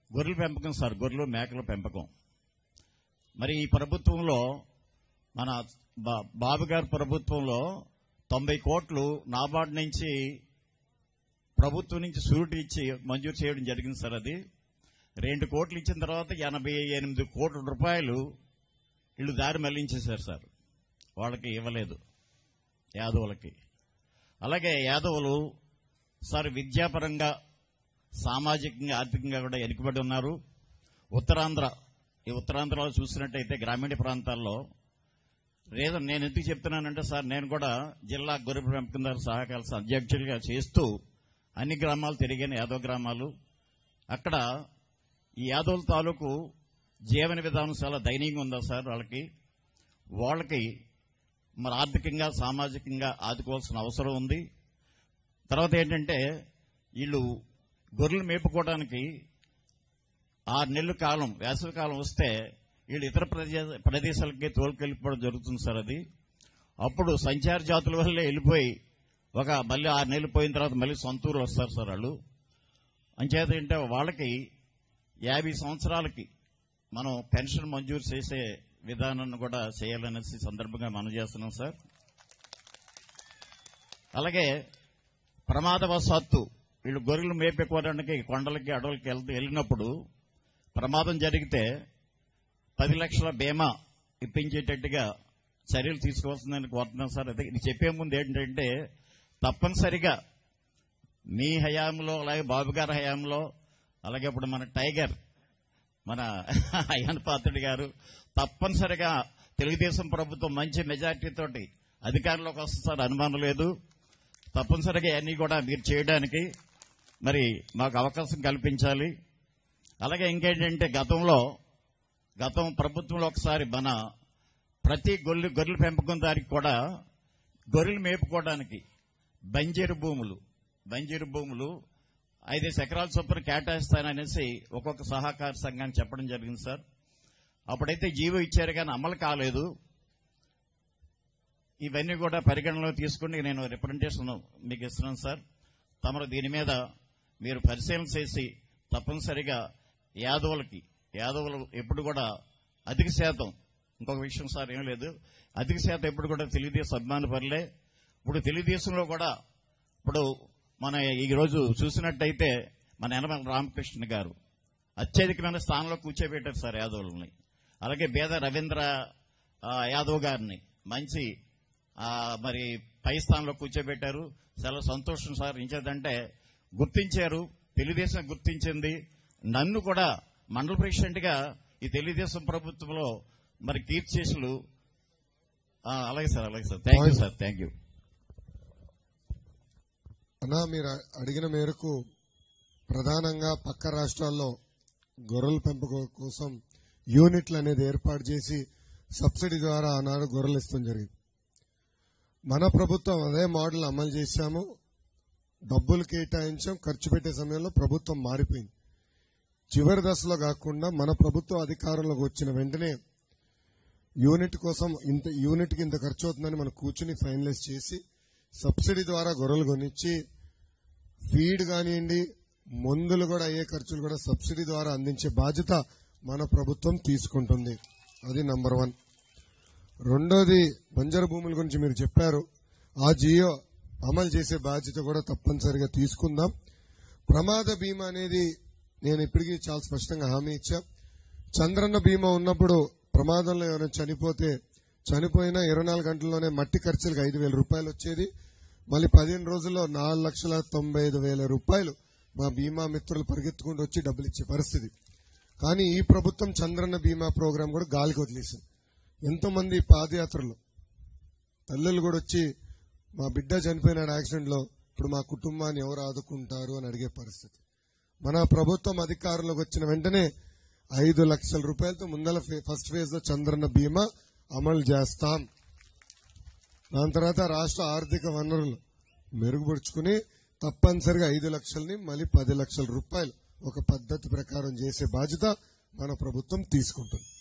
గొర్రెల పెంపకం సార్ గొర్రెలు మేకల పెంపకం మరి ఈ ప్రభుత్వంలో మన బా- బాబు గారి ప్రభుత్వంలో తొంభై కోట్లు నాబార్డు నుంచి ప్రభుత్వం నుంచి సూరిటీ ఇచ్చి మంజూరు చేయడం జరిగింది సార్ అది రెండు కోట్లు ఇచ్చిన తర్వాత ఎనభై ఎనిమిది కోట్ల రూపాయలు వీళ్ళు దారి మళ్లించేశారు సార్ వాళ్ళకి ఇవ్వలేదు యాదవులకి అలాగే యాదవులు సార్ విద్యాపరంగా సామాజికంగా ఆర్థికంగా కూడా వెనుకబడి ఉన్నారు ఉత్తరాంధ్ర ఈ ఉత్తరాంధ్రలో చూసినట్టయితే గ్రామీణ ప్రాంతాల్లో రీజన్ నేను ఎందుకు చెప్తున్నానంటే సార్ నేను కూడా జిల్లా గొర్రె పెంపకందారు సహకార సంఘ అధ్యక్షుడిగా చేస్తూ అన్ని గ్రామాలు తిరిగాను యాదవ్ గ్రామాలు అక్కడ ఈ యాదవుల తాలూకు జీవన విధానం చాలా దయనీయంగా ఉందా సార్ వాళ్ళకి వాళ్ళకి మరి ఆర్థికంగా సామాజికంగా ఆదుకోవాల్సిన అవసరం ఉంది తర్వాత ఏంటంటే వీళ్ళు గొర్రెలు మేపుకోవడానికి ఆరు నెలల కాలం వేసవి కాలం వస్తే వీళ్ళు ఇతర ప్రదేశ ప్రదేశాలకి తోలుకెళ్ళిపోవడం జరుగుతుంది సార్ అది అప్పుడు సంచార జాతుల వల్లే వెళ్ళిపోయి ఒక మళ్ళీ ఆరు నెలలు పోయిన తర్వాత మళ్ళీ సొంత ఊరు వస్తారు సార్ వాళ్ళు అంచేత ఏంటంటే వాళ్ళకి యాభై సంవత్సరాలకి మనం పెన్షన్ మంజూరు చేసే విధానాన్ని కూడా చేయాలనేసి సందర్భంగా మనం చేస్తున్నాం సార్ అలాగే ప్రమాదవశాత్తు వీళ్ళు గొర్రెలు మేపుకోవడానికి కొండలకి అడవులకి వెళ్తూ వెళ్ళినప్పుడు ప్రమాదం జరిగితే పది లక్షల బీమా ఇప్పించేటట్టుగా చర్యలు తీసుకోవాల్సిందని కోరుతున్నాం సార్ అదే ఇది చెప్పే ముందు ఏంటంటే తప్పనిసరిగా మీ హయాంలో అలాగే బాబు గారి హయాంలో అలాగే ఇప్పుడు మన టైగర్ మన అయ్యన్ పాత్రుడి గారు తప్పనిసరిగా తెలుగుదేశం ప్రభుత్వం మంచి మెజార్టీ తోటి అధికారంలోకి వస్తారు అనుమానం లేదు తప్పనిసరిగా అన్ని కూడా మీరు చేయడానికి మరి మాకు అవకాశం కల్పించాలి అలాగే ఇంకేంటంటే గతంలో గతం ప్రభుత్వంలో ఒకసారి మన ప్రతి గొర్రెలు గొర్రెల పెంపకందారికి కూడా గొర్రెలు మేపుకోవడానికి బంజరు భూములు బంజరు భూములు ఐదేసి ఎకరాల చొప్పున కేటాయిస్తాననేసి ఒక్కొక్క సహకార సంఘానికి చెప్పడం జరిగింది సార్ అప్పుడైతే జీవో ఇచ్చారు కానీ అమలు కాలేదు ఇవన్నీ కూడా పరిగణనలో తీసుకుని నేను రిప్రజెంటేషన్ మీకు ఇస్తున్నాను సార్ తమరు దీని మీద మీరు పరిశీలన చేసి తప్పనిసరిగా యాదవులకి యాదవులు ఎప్పుడు కూడా అధిక శాతం ఇంకొక విషయం సార్ ఏం లేదు అధిక శాతం ఎప్పుడు కూడా తెలుగుదేశం అభిమాన పరులే ఇప్పుడు తెలుగుదేశంలో కూడా ఇప్పుడు మన ఈ రోజు చూసినట్టయితే మన యనమల రామకృష్ణ గారు అత్యధికమైన స్థానంలో కూర్చోబెట్టారు సార్ యాదవులని అలాగే బేద రవీంద్ర ఆ, యాదవ్ గారిని మంచి ఆ, మరి పై స్థానంలో కూర్చోబెట్టారు చాలా సంతోషం సార్ ఇంచేదంటే గుర్తించారు తెలుగుదేశం గుర్తించింది నన్ను కూడా మండల ప్రెసిడెంట్ గా ఈ తెలుగుదేశం ప్రభుత్వంలో మరి కీర్తిశేషులు ఆ, అలాగే సార్ అలాగే sir thank you sir thank you అన్నా మీరు అడిగిన మేరకు ప్రధానంగా పక్క రాష్ట్రాల్లో గొర్రెల పెంపకం కోసం యూనిట్లు అనేది ఏర్పాటు చేసి సబ్సిడీ ద్వారా ఆనాడు గొర్రెలు ఇస్తాం జరిగింది మన ప్రభుత్వం అదే మోడల్ అమలు చేశాము డబ్బులు కేటాయించాం ఖర్చు పెట్టే సమయంలో ప్రభుత్వం మారిపోయింది చివరి దశలో కాకుండా మన ప్రభుత్వం అధికారంలోకి వచ్చిన వెంటనే యూనిట్ కోసం ఇంత యూనిట్ కి ఇంత ఖర్చు అవుతుందని మనం కూర్చుని ఫైనలైజ్ చేసి సబ్సిడీ ద్వారా గొర్రెలు కొనిచ్చి ఫీడ్ కానివ్వండి మందులు కూడా అయ్యే ఖర్చులు కూడా సబ్సిడీ ద్వారా అందించే బాధ్యత మన ప్రభుత్వం తీసుకుంటుంది అది నంబర్ వన్ రెండోది బంజరు భూముల గురించి మీరు చెప్పారు ఆ జియో అమలు చేసే బాధ్యత కూడా తప్పనిసరిగా తీసుకుందాం ప్రమాద బీమా అనేది నేను ఇప్పటికీ చాలా స్పష్టంగా హామీ ఇచ్చా చంద్రన్న బీమా ఉన్నప్పుడు ప్రమాదంలో ఎవరైనా చనిపోతే చనిపోయిన ఇరవై నాలుగు గంటల్లోనే మట్టి ఖర్చులకు ఐదు వేల రూపాయలు వచ్చేది మళ్ళీ పదిహేను రోజుల్లో నాలుగు లక్షల తొంభై ఐదు వేల రూపాయలు మా బీమా మిత్రులు పరిగెత్తుకుంటూ వచ్చి డబ్బులు ఇచ్చే పరిస్థితి కానీ ఈ ప్రభుత్వం చంద్రన్న బీమా ప్రోగ్రాం కూడా గాలికి వదిలేసింది ఎంతో మంది పాదయాత్రలు తల్లులు కూడా వచ్చి మా బిడ్డ చనిపోయినాడు యాక్సిడెంట్ లో ఇప్పుడు మా కుటుంబాన్ని ఎవరు ఆదుకుంటారు అని అడిగే పరిస్థితి మన ప్రభుత్వం అధికారంలోకి వచ్చిన వెంటనే ఐదు లక్షల రూపాయలతో ముందల ఫే- ఫస్ట్ ఫేజ్ లో చంద్రన్న బీమా అమలు చేస్తాం దాని తర్వాత రాష్ట్ర ఆర్థిక వనరులు మెరుగుపరుచుకుని తప్పనిసరిగా ఐదు లక్షల్ని మళ్ళీ పది లక్షల రూపాయలు ఒక పద్ధతి ప్రకారం చేసే బాధ్యత మన ప్రభుత్వం తీసుకుంటుంది